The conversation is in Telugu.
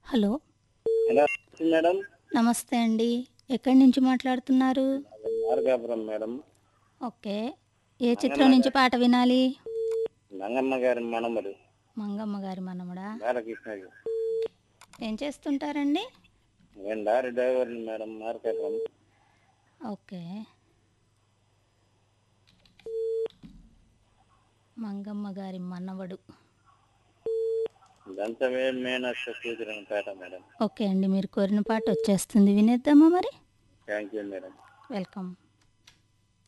హలో హలో మేడం నమస్తే అండి ఎక్కడి నుంచి మాట్లాడుతున్నారు మార్గాపురం మేడం ఓకే ఏ చిత్రం నుంచి పాట వినాలి నంగమ్మ గారి మనమడు మంగమ్మ గారి మనముడా బాలకృష్ణ ఏం చేస్తుంటారండి నేను లారీ డ్రైవర్ని మేడం మార్గాపురం ఓకే మంగమ్మ గారి మనవడు దంతవే మేనక్ష కూతురని పేట మేడం ఓకే అండి మీరు కోరిన పాట వచ్చేస్తుంది వినేద్దామా మరి థ్యాంక్ యూ మేడం వెల్కమ్